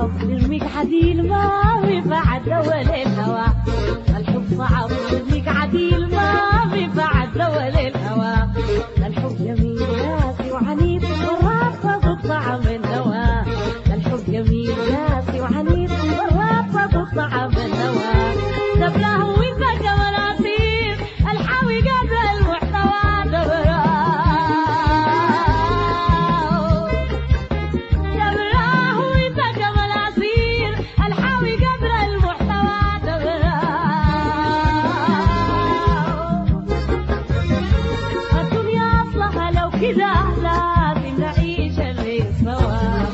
صعب نرميك عديل ما بعد دول الهوى الحب صعب نرميك عديل ما بعد دول الهوى الحب جميل قاسي وعنيف والرافض طعم الهوى الحب جميل قاسي وعنيف والرافض طعم الهوى دبله وانت كمان عصير الحاوي قدر المحتوى دبره دبراه وانت كمان عصير الحاوي قدر المحتوى دبراه الدنيا اصلها لو كذا لازم نعيش الليل سوا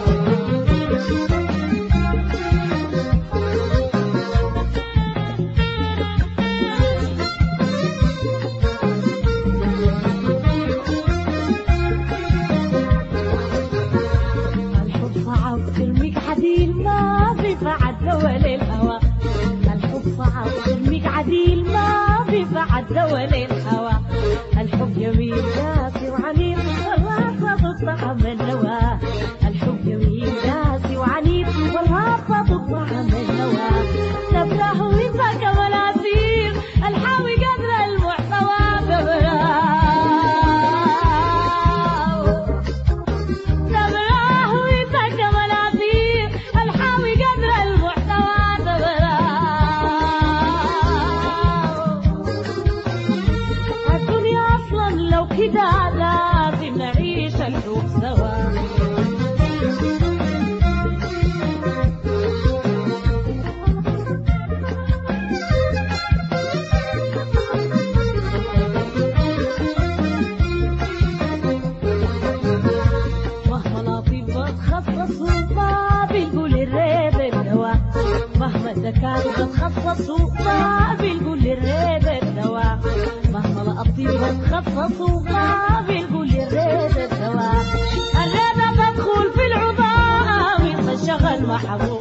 الحب صعب ترميك عديل ما في بعد دول الهوى الحب صعب ترميك عديل ما في بعد دول الهوى الحب جميل قاسي وعنيف والرافض طعم النوى الحب جميل قاسي وعنيف والرافض طعم النوى تبلاه وانت كمان عسير الحاوي قدر المحتوى دبراه دبراه وانت كمان عصير الحاوي قدر المحتوى دبراه الدنيا اصلا لو كده لازم نعيش الحب سوا مهما لطيف بتخصصوا ما بنقول الريب الدواء مهما الذكاء بتخصصوا ما بنقول الريب الدواء مهما لطيف بتخصصوا ما بنقول الريب الدواء الريب بدخل في العظام يتشغل محبوب